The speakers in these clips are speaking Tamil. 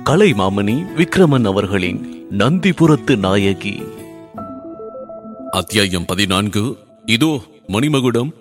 கலைமாமணி விக்ரமன் அவர்களின் நந்திபுரத்து நாயகி அத்தியாயம் பதினான்கு இதோ மணிமகுடம்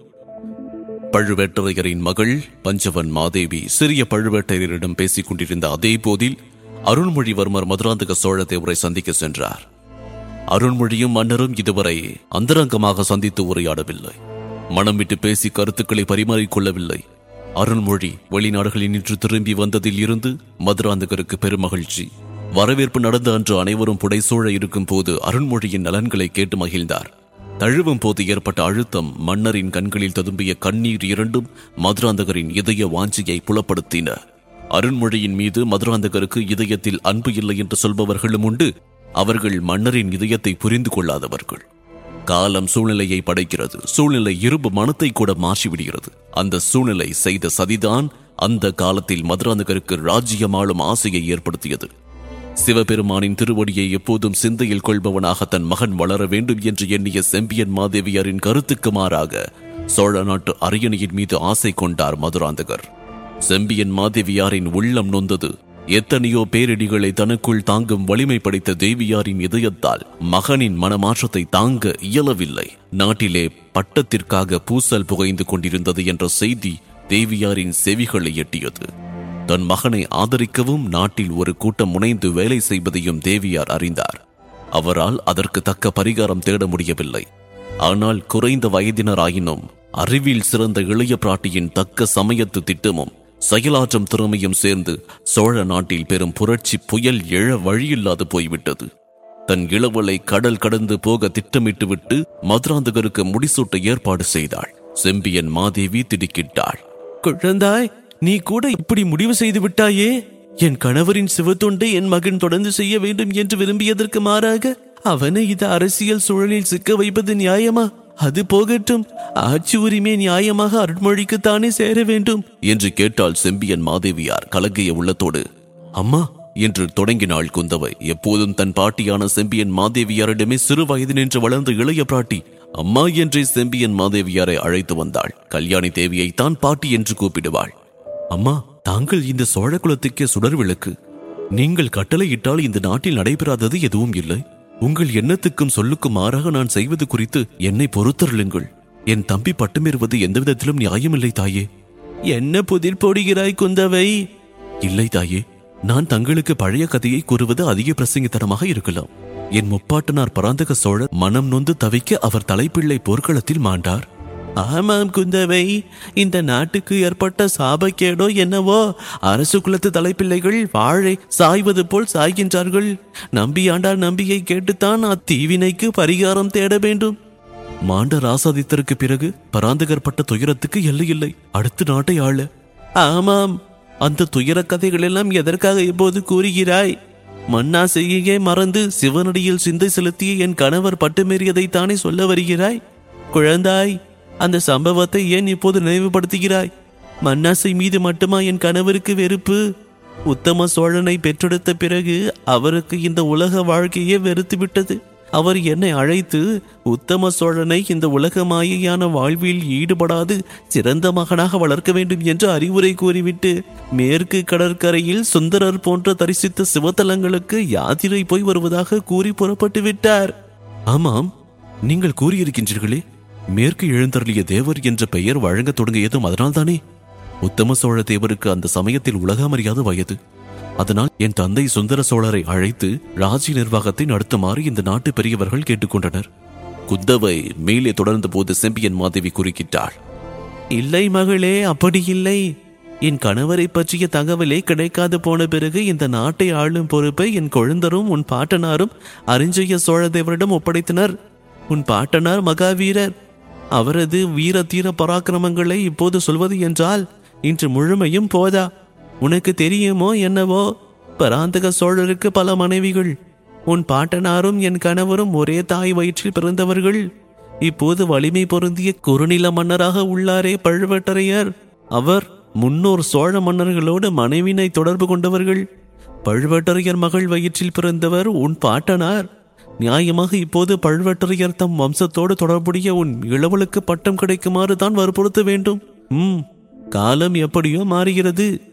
பழுவேட்டரையரின் மகள் பஞ்சவன் மாதேவி சிறிய பழுவேட்டரையரிடம் பேசிக் கொண்டிருந்த அதே போதில் அருள்மொழிவர்மர் மதுராந்தக சோழதேவரை சந்திக்க சென்றார் அருள்மொழியும் மன்னரும் இதுவரை அந்தரங்கமாக சந்தித்து உரையாடவில்லை மனம் விட்டு பேசி கருத்துக்களை பரிமாறிக்கொள்ளவில்லை அருள்மொழி வெளிநாடுகளில் நின்று திரும்பி வந்ததில் இருந்து மதுராந்தகருக்கு பெருமகிழ்ச்சி வரவேற்பு நடந்த அன்று அனைவரும் புடைசூழ இருக்கும் போது அருள்மொழியின் நலன்களை கேட்டு மகிழ்ந்தார் தழுவும் போது ஏற்பட்ட அழுத்தம் மன்னரின் கண்களில் ததும்பிய கண்ணீர் இரண்டும் மதுராந்தகரின் இதய வாஞ்சியை புலப்படுத்தின அருண்மொழியின் மீது மதுராந்தகருக்கு இதயத்தில் அன்பு இல்லை என்று சொல்பவர்களும் உண்டு அவர்கள் மன்னரின் இதயத்தை புரிந்து கொள்ளாதவர்கள் காலம் சூழ்நிலையை படைக்கிறது சூழ்நிலை இரும்பு மனத்தை கூட மாற்றிவிடுகிறது அந்த சூழ்நிலை செய்த சதிதான் அந்த காலத்தில் மதுராந்தகருக்கு ராஜ்யம் ஆளும் ஆசையை ஏற்படுத்தியது சிவபெருமானின் திருவடியை எப்போதும் சிந்தையில் கொள்பவனாக தன் மகன் வளர வேண்டும் என்று எண்ணிய செம்பியன் மாதேவியாரின் கருத்துக்கு மாறாக சோழ நாட்டு அரியணையின் மீது ஆசை கொண்டார் மதுராந்தகர் செம்பியன் மாதேவியாரின் உள்ளம் நொந்தது எத்தனையோ பேரிடிகளை தனக்குள் தாங்கும் வலிமை படைத்த தேவியாரின் இதயத்தால் மகனின் மனமாற்றத்தை தாங்க இயலவில்லை நாட்டிலே பட்டத்திற்காக பூசல் புகைந்து கொண்டிருந்தது என்ற செய்தி தேவியாரின் செவிகளை எட்டியது தன் மகனை ஆதரிக்கவும் நாட்டில் ஒரு கூட்டம் முனைந்து வேலை செய்வதையும் தேவியார் அறிந்தார் அவரால் அதற்கு தக்க பரிகாரம் தேட முடியவில்லை ஆனால் குறைந்த வயதினராயினும் அறிவில் சிறந்த இளைய பிராட்டியின் தக்க சமயத்து திட்டமும் செயலாற்றும் திறமையும் சேர்ந்து சோழ நாட்டில் பெரும் புரட்சி புயல் எழ வழியில்லாது போய்விட்டது தன் இளவலை கடல் கடந்து போக திட்டமிட்டுவிட்டு மதுராந்தகருக்கு முடிசூட்ட ஏற்பாடு செய்தாள் செம்பியன் மாதேவி திடுக்கிட்டாள் குழந்தாய் நீ கூட இப்படி முடிவு செய்து விட்டாயே என் கணவரின் சிவத்தொண்டை என் மகன் தொடர்ந்து செய்ய வேண்டும் என்று விரும்பியதற்கு மாறாக அவனை இது அரசியல் சூழலில் சிக்க வைப்பது நியாயமா அது போகட்டும் ஆட்சி உரிமை நியாயமாக அருண்மொழிக்குத்தானே சேர வேண்டும் என்று கேட்டாள் செம்பியன் மாதேவியார் கலங்கிய உள்ளத்தோடு அம்மா என்று தொடங்கினாள் குந்தவை எப்போதும் தன் பாட்டியான செம்பியன் மாதேவியாரிடமே சிறு வயது நின்று வளர்ந்த இளைய பிராட்டி அம்மா என்றே செம்பியன் மாதேவியாரை அழைத்து வந்தாள் கல்யாணி தேவியை தான் பாட்டி என்று கூப்பிடுவாள் அம்மா தாங்கள் இந்த சோழ குலத்துக்கே சுடர் விளக்கு நீங்கள் கட்டளையிட்டால் இந்த நாட்டில் நடைபெறாதது எதுவும் இல்லை உங்கள் எண்ணத்துக்கும் சொல்லுக்கும் மாறாக நான் செய்வது குறித்து என்னை பொறுத்தருளுங்கள் என் தம்பி பட்டமேறுவது எந்த விதத்திலும் நியாயமில்லை தாயே என்ன புதிர் போடுகிறாய் குந்தவை இல்லை தாயே நான் தங்களுக்கு பழைய கதையை கூறுவது அதிக பிரசங்கித்தனமாக இருக்கலாம் என் முப்பாட்டனார் பராந்தக சோழர் மனம் நொந்து தவிக்க அவர் தலைப்பிள்ளை போர்க்களத்தில் மாண்டார் ஆமாம் குந்தவை இந்த நாட்டுக்கு ஏற்பட்ட சாபக்கேடோ என்னவோ அரசு குலத்து தலைப்பிள்ளைகள் வாழை சாய்வது போல் சாய்கின்றார்கள் நம்பியாண்டார் நம்பியை கேட்டுத்தான் அத்தீவினைக்கு பரிகாரம் தேட வேண்டும் மாண்ட ராசாதித்தருக்கு பிறகு பராந்தகர் பட்ட துயரத்துக்கு எல்லையில்லை அடுத்த நாட்டை ஆள ஆமாம் அந்த துயர கதைகள் எல்லாம் எதற்காக இப்போது கூறுகிறாய் மண்ணாசையே மறந்து சிவனடியில் சிந்தை செலுத்திய என் கணவர் பட்டுமேறியதை தானே சொல்ல வருகிறாய் குழந்தாய் அந்த சம்பவத்தை ஏன் இப்போது நினைவுபடுத்துகிறாய் மண்ணாசை மீது மட்டுமா என் கணவருக்கு வெறுப்பு உத்தம சோழனை பெற்றெடுத்த பிறகு அவருக்கு இந்த உலக வாழ்க்கையே வெறுத்து விட்டது அவர் என்னை அழைத்து உத்தம சோழனை இந்த உலக மாயையான வாழ்வில் ஈடுபடாது சிறந்த மகனாக வளர்க்க வேண்டும் என்று அறிவுரை கூறிவிட்டு மேற்கு கடற்கரையில் சுந்தரர் போன்ற தரிசித்த சிவத்தலங்களுக்கு யாத்திரை போய் வருவதாக கூறி புறப்பட்டு விட்டார் ஆமாம் நீங்கள் கூறியிருக்கின்றீர்களே மேற்கு எழுந்தருளிய தேவர் என்ற பெயர் வழங்கத் தொடங்கியதும் அதனால்தானே உத்தம சோழ தேவருக்கு அந்த சமயத்தில் உலகமறியாத வயது அதனால் என் தந்தை சுந்தர சோழரை அழைத்து ராஜ்ய நிர்வாகத்தை நடத்துமாறு இந்த நாட்டு பெரியவர்கள் கேட்டுக்கொண்டனர் குந்தவை மேலே தொடர்ந்த போது செம்பியன் மாதேவி குறுக்கிட்டாள் இல்லை மகளே அப்படி இல்லை என் கணவரை பற்றிய தகவலே கிடைக்காது போன பிறகு இந்த நாட்டை ஆளும் பொறுப்பை என் கொழுந்தரும் உன் பாட்டனாரும் அரிஞ்சய சோழதேவரிடம் ஒப்படைத்தனர் உன் பாட்டனார் மகாவீரர் அவரது வீர தீர பராக்கிரமங்களை இப்போது சொல்வது என்றால் இன்று முழுமையும் போதா உனக்கு தெரியுமோ என்னவோ பராந்தக சோழருக்கு பல மனைவிகள் உன் பாட்டனாரும் என் கணவரும் ஒரே தாய் வயிற்றில் பிறந்தவர்கள் இப்போது வலிமை பொருந்திய குறுநில மன்னராக உள்ளாரே பழுவேட்டரையர் அவர் முன்னோர் சோழ மன்னர்களோடு மனைவினை தொடர்பு கொண்டவர்கள் பழுவேட்டரையர் மகள் வயிற்றில் பிறந்தவர் உன் பாட்டனார் நியாயமாக இப்போது பழுவேட்டரையர் தம் வம்சத்தோடு தொடர்புடைய உன் இளவலுக்கு பட்டம் கிடைக்குமாறு தான் வற்புறுத்த வேண்டும் ம் காலம் எப்படியோ மாறுகிறது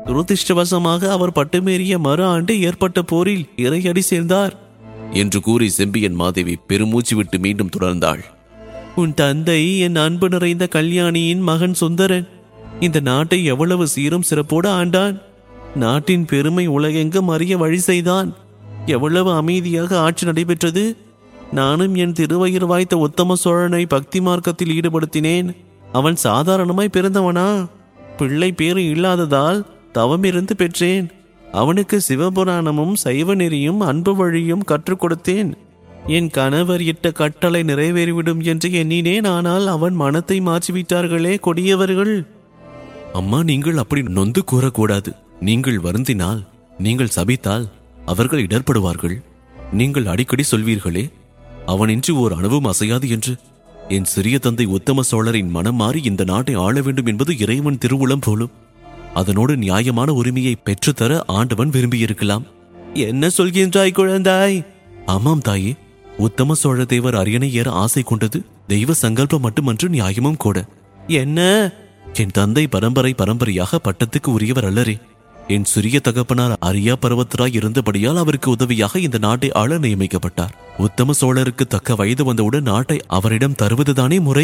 துரதிருஷ்டவசமாக அவர் பட்டுமேறிய மறு ஆண்டு ஏற்பட்ட போரில் இறையடி சேர்ந்தார் என்று கூறி செம்பியன் மாதேவி பெருமூச்சு விட்டு மீண்டும் தொடர்ந்தாள் உன் தந்தை என் அன்பு நிறைந்த கல்யாணியின் மகன் சுந்தரன் இந்த நாட்டை எவ்வளவு சீரும் சிறப்போடு ஆண்டான் நாட்டின் பெருமை உலகெங்கும் அறிய வழி செய்தான் எவ்வளவு அமைதியாக ஆட்சி நடைபெற்றது நானும் என் திருவயிறு வாய்த்த உத்தம சோழனை பக்தி மார்க்கத்தில் ஈடுபடுத்தினேன் அவன் சாதாரணமாய் பிறந்தவனா பிள்ளை பேறு இல்லாததால் தவமிருந்து பெற்றேன் அவனுக்கு சிவபுராணமும் சைவ நெறியும் அன்பு வழியும் கற்றுக் கொடுத்தேன் என் கணவர் இட்ட கட்டளை நிறைவேறிவிடும் என்று எண்ணினேன் ஆனால் அவன் மனத்தை மாற்றிவிட்டார்களே கொடியவர்கள் அம்மா நீங்கள் அப்படி நொந்து கூறக்கூடாது நீங்கள் வருந்தினால் நீங்கள் சபித்தால் அவர்கள் இடர்படுவார்கள் நீங்கள் அடிக்கடி சொல்வீர்களே அவனின்றி ஓர் அணுவும் அசையாது என்று என் சிறிய தந்தை உத்தம சோழரின் மனம் மாறி இந்த நாட்டை ஆள வேண்டும் என்பது இறைவன் திருவுளம் போலும் அதனோடு நியாயமான உரிமையை பெற்றுத்தர ஆண்டவன் விரும்பியிருக்கலாம் என்ன சொல்கின்றாய் குழந்தாய் ஆமாம் தாயே உத்தம சோழ தேவர் அரியணை ஏற ஆசை கொண்டது தெய்வ சங்கல்பம் மட்டுமன்று நியாயமும் கூட என்ன என் தந்தை பரம்பரை பரம்பரையாக பட்டத்துக்கு உரியவர் அல்லரே என் சிறிய தகப்பனார் அரியா பருவத்தராய் இருந்தபடியால் அவருக்கு உதவியாக இந்த நாட்டை ஆள நியமிக்கப்பட்டார் உத்தம சோழருக்கு தக்க வயது வந்தவுடன் நாட்டை அவரிடம் தருவதுதானே முறை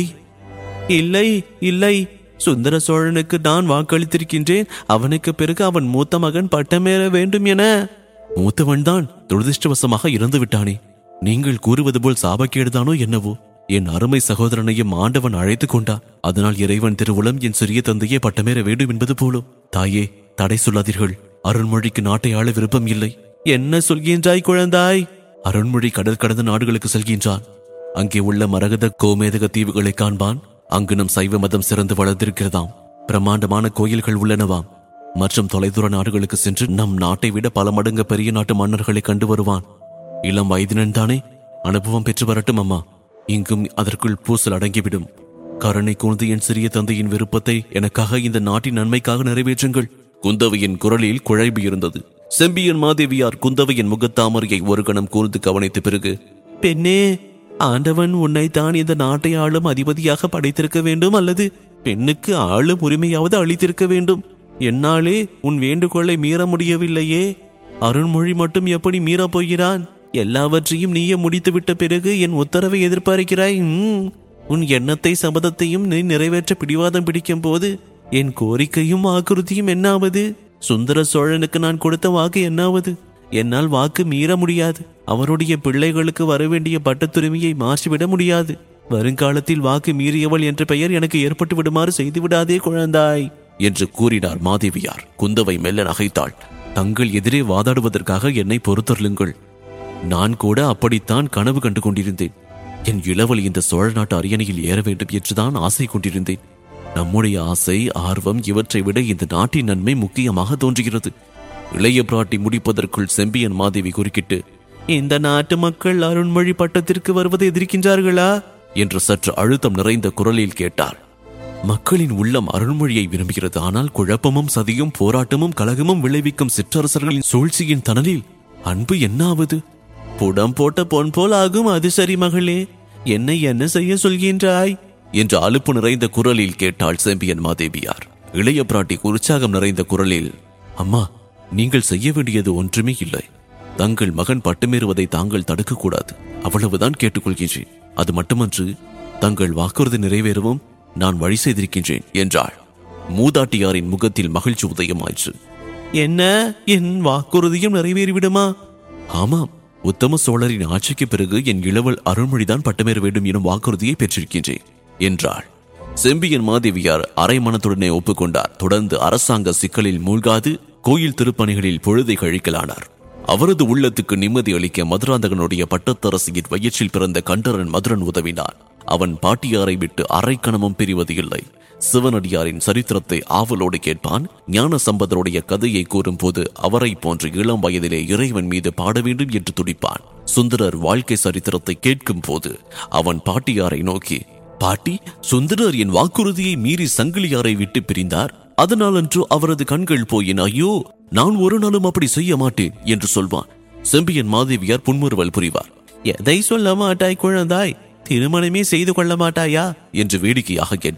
இல்லை இல்லை சுந்தர சோழனுக்கு நான் வாக்களித்திருக்கின்றேன் அவனுக்கு பிறகு அவன் மூத்த மகன் பட்டமேற வேண்டும் என மூத்தவன்தான் துரதிருஷ்டவசமாக இறந்து விட்டானே நீங்கள் கூறுவது போல் சாபக்கேடுதானோ என்னவோ என் அருமை சகோதரனையும் ஆண்டவன் அழைத்துக் கொண்டான் அதனால் இறைவன் திருவுளம் என் சிறிய தந்தையே பட்டமேற வேண்டும் என்பது போலும் தாயே தடை சொல்லாதீர்கள் அருண்மொழிக்கு நாட்டை ஆள விருப்பம் இல்லை என்ன சொல்கின்றாய் குழந்தாய் அருண்மொழி கடல் கடந்த நாடுகளுக்கு செல்கின்றான் அங்கே உள்ள மரகத கோமேதக தீவுகளை காண்பான் அங்கு நம் சைவ மதம் சிறந்து வளர்ந்திருக்கிறதாம் பிரம்மாண்டமான கோயில்கள் உள்ளனவாம் மற்றும் தொலைதூர நாடுகளுக்கு சென்று நம் நாட்டை விட பல மடங்கு பெரிய நாட்டு மன்னர்களை கண்டு வருவான் இளம் வயதினன் தானே அனுபவம் பெற்று வரட்டும் அம்மா இங்கும் அதற்குள் பூசல் அடங்கிவிடும் கருணை கூர்ந்து என் சிறிய தந்தையின் விருப்பத்தை எனக்காக இந்த நாட்டின் நன்மைக்காக நிறைவேற்றுங்கள் குந்தவையின் குரலில் குழைப்பு இருந்தது செம்பியன் மாதேவியார் குந்தவையின் முகத்தாமரையை ஒரு கணம் கூர்ந்து கவனித்த பிறகு பெண்ணே ஆண்டவன் உன்னை தான் இந்த நாட்டை ஆளும் அதிபதியாக படைத்திருக்க வேண்டும் அல்லது பெண்ணுக்கு ஆளும் உரிமையாவது அளித்திருக்க வேண்டும் என்னாலே உன் வேண்டுகோளை மீற முடியவில்லையே அருண்மொழி மட்டும் எப்படி மீறப் போகிறான் எல்லாவற்றையும் நீயே முடித்துவிட்ட பிறகு என் உத்தரவை எதிர்பார்க்கிறாய் ம். உன் எண்ணத்தை சபதத்தையும் நீ நிறைவேற்ற பிடிவாதம் பிடிக்கும் போது என் கோரிக்கையும் வாக்குறுதியும் என்னாவது சுந்தர சோழனுக்கு நான் கொடுத்த வாக்கு என்னாவது என்னால் வாக்கு மீற முடியாது அவருடைய பிள்ளைகளுக்கு வரவேண்டிய பட்டத்துரிமையை மாற்றிவிட முடியாது வருங்காலத்தில் வாக்கு மீறியவள் என்ற பெயர் எனக்கு ஏற்பட்டு விடுமாறு செய்து விடாதே குழந்தாய் என்று கூறினார் மாதேவியார் குந்தவை மெல்ல நகைத்தாள் தங்கள் எதிரே வாதாடுவதற்காக என்னை பொறுத்தருளுங்கள் நான் கூட அப்படித்தான் கனவு கண்டு கொண்டிருந்தேன் என் இளவல் இந்த சோழ நாட்டு அரியணையில் ஏற வேண்டும் என்றுதான் ஆசை கொண்டிருந்தேன் நம்முடைய ஆசை ஆர்வம் இவற்றை விட இந்த நாட்டின் நன்மை முக்கியமாக தோன்றுகிறது இளைய பிராட்டி முடிப்பதற்குள் செம்பியன் மாதேவி குறுக்கிட்டு இந்த நாட்டு மக்கள் அருண்மொழி பட்டத்திற்கு வருவதை எதிர்க்கின்றார்களா என்று சற்று அழுத்தம் நிறைந்த குரலில் கேட்டார் மக்களின் உள்ளம் அருள்மொழியை விரும்புகிறது ஆனால் குழப்பமும் சதியும் போராட்டமும் கலகமும் விளைவிக்கும் சிற்றரசர்களின் சூழ்ச்சியின் தணலில் அன்பு என்னாவது புடம் போட்ட பொன் போல் ஆகும் அது சரி மகளே என்னை என்ன செய்ய சொல்கின்றாய் என்று அலுப்பு நிறைந்த குரலில் கேட்டாள் செம்பியன் மாதேவியார் இளைய பிராட்டி உற்சாகம் நிறைந்த குரலில் அம்மா நீங்கள் செய்ய வேண்டியது ஒன்றுமே இல்லை தங்கள் மகன் பட்டுமேறுவதை தாங்கள் தடுக்கக்கூடாது அவ்வளவுதான் கேட்டுக்கொள்கின்றேன் அது மட்டுமன்று தங்கள் வாக்குறுதி நிறைவேறவும் நான் வழி செய்திருக்கின்றேன் என்றாள் மூதாட்டியாரின் முகத்தில் மகிழ்ச்சி உதயமாயிற்று என்ன என் வாக்குறுதியும் நிறைவேறிவிடுமா ஆமாம் உத்தம சோழரின் ஆட்சிக்கு பிறகு என் இளவல் அருள்மொழிதான் பட்டமேற வேண்டும் எனும் வாக்குறுதியை பெற்றிருக்கின்றேன் என்றாள் செம்பியன் மாதேவியார் அரை மனத்துடனே ஒப்புக்கொண்டார் தொடர்ந்து அரசாங்க சிக்கலில் மூழ்காது கோயில் திருப்பணிகளில் பொழுதை கழிக்கலானார் அவரது உள்ளத்துக்கு நிம்மதி அளிக்க மதுராந்தகனுடைய பட்டத்தரசியின் வயிற்றில் பிறந்த கண்டரன் மதுரன் உதவினான் அவன் பாட்டியாரை விட்டு அரைக்கணமும் பிரிவது இல்லை சிவனடியாரின் சரித்திரத்தை ஆவலோடு கேட்பான் ஞான சம்பந்தருடைய கதையை கூறும்போது அவரை போன்ற இளம் வயதிலே இறைவன் மீது பாட வேண்டும் என்று துடிப்பான் சுந்தரர் வாழ்க்கை சரித்திரத்தை கேட்கும் போது அவன் பாட்டியாரை நோக்கி பாட்டி சுந்தரர் என் வாக்குறுதியை மீறி சங்கிலியாரை விட்டு பிரிந்தார் அதனால் அன்று அவரது கண்கள் போயின் ஐயோ நான் ஒரு நாளும் அப்படி செய்ய மாட்டேன் என்று சொல்வான் செம்பியன் மாதேவியார் புன்முறுவல் புரிவார் எதை சொல்ல மாட்டாய் குழந்தாய் திருமணமே செய்து கொள்ள மாட்டாயா என்று வேடிக்கையாக கேட்பார்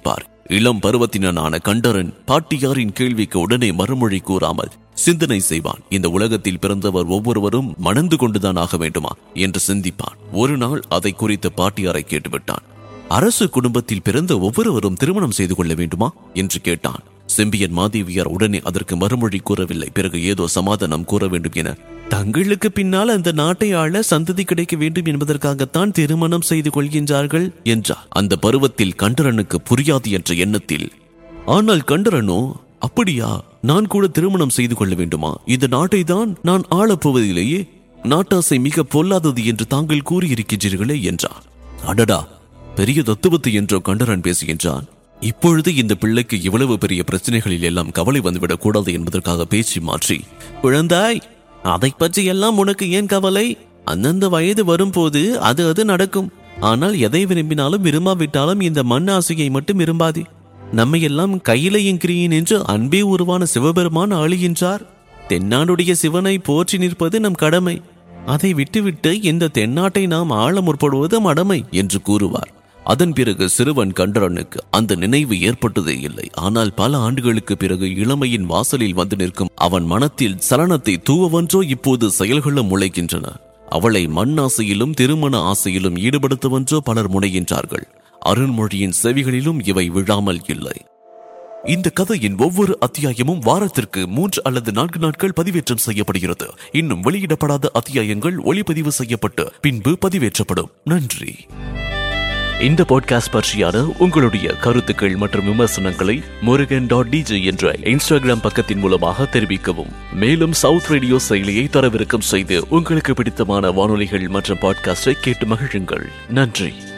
இளம் பருவத்தினனான கண்டரன் பாட்டியாரின் கேள்விக்கு உடனே மறுமொழி கூறாமல் சிந்தனை செய்வான் இந்த உலகத்தில் பிறந்தவர் ஒவ்வொருவரும் மணந்து கொண்டுதான் ஆக வேண்டுமா என்று சிந்திப்பான் ஒரு நாள் அதை குறித்து பாட்டியாரை கேட்டுவிட்டான் அரசு குடும்பத்தில் பிறந்த ஒவ்வொருவரும் திருமணம் செய்து கொள்ள வேண்டுமா என்று கேட்டான் செம்பியன் மாதேவியார் உடனே அதற்கு மறுமொழி கூறவில்லை பிறகு ஏதோ சமாதானம் கூற வேண்டும் என தங்களுக்கு பின்னால் அந்த நாட்டை ஆள சந்ததி கிடைக்க வேண்டும் என்பதற்காகத்தான் திருமணம் செய்து கொள்கின்றார்கள் என்றார் அந்த பருவத்தில் கண்டரனுக்கு புரியாது என்ற எண்ணத்தில் ஆனால் கண்டரனோ அப்படியா நான் கூட திருமணம் செய்து கொள்ள வேண்டுமா இந்த நாட்டை தான் நான் ஆளப்போவதிலேயே நாட்டாசை மிக பொல்லாதது என்று தாங்கள் கூறியிருக்கின்றீர்களே என்றார் அடடா பெரிய தத்துவத்தை என்றோ கண்டரன் பேசுகின்றான் இப்பொழுது இந்த பிள்ளைக்கு இவ்வளவு பெரிய பிரச்சனைகளில் எல்லாம் கவலை வந்துவிடக் கூடாது என்பதற்காக பேச்சு மாற்றி குழந்தாய் அதை பற்றி எல்லாம் உனக்கு ஏன் கவலை அந்தந்த வயது வரும்போது அது அது நடக்கும் ஆனால் எதை விரும்பினாலும் விரும்பாவிட்டாலும் இந்த மண் ஆசையை மட்டும் விரும்பாதே நம்மை எல்லாம் கையிலையும் கிரியின் என்று அன்பே உருவான சிவபெருமான் ஆளுகின்றார் தென்னாடுடைய சிவனை போற்றி நிற்பது நம் கடமை அதை விட்டுவிட்டு இந்த தென்னாட்டை நாம் ஆள முற்படுவது மடமை என்று கூறுவார் அதன் பிறகு சிறுவன் கண்டரனுக்கு அந்த நினைவு ஏற்பட்டதே இல்லை ஆனால் பல ஆண்டுகளுக்கு பிறகு இளமையின் வாசலில் வந்து நிற்கும் அவன் மனத்தில் சலனத்தை தூவவன்றோ இப்போது செயல்களும் முளைக்கின்றன அவளை மண் ஆசையிலும் திருமண ஆசையிலும் ஈடுபடுத்துவன்றோ பலர் முனைகின்றார்கள் அருண்மொழியின் செவிகளிலும் இவை விழாமல் இல்லை இந்த கதையின் ஒவ்வொரு அத்தியாயமும் வாரத்திற்கு மூன்று அல்லது நான்கு நாட்கள் பதிவேற்றம் செய்யப்படுகிறது இன்னும் வெளியிடப்படாத அத்தியாயங்கள் ஒளிப்பதிவு செய்யப்பட்டு பின்பு பதிவேற்றப்படும் நன்றி இந்த பாட்காஸ்ட் பற்றியான உங்களுடைய கருத்துக்கள் மற்றும் விமர்சனங்களை முருகன் டாட் டிஜே என்ற இன்ஸ்டாகிராம் பக்கத்தின் மூலமாக தெரிவிக்கவும் மேலும் சவுத் ரேடியோ செயலியை தரவிறக்கம் செய்து உங்களுக்கு பிடித்தமான வானொலிகள் மற்றும் பாட்காஸ்டை கேட்டு மகிழுங்கள் நன்றி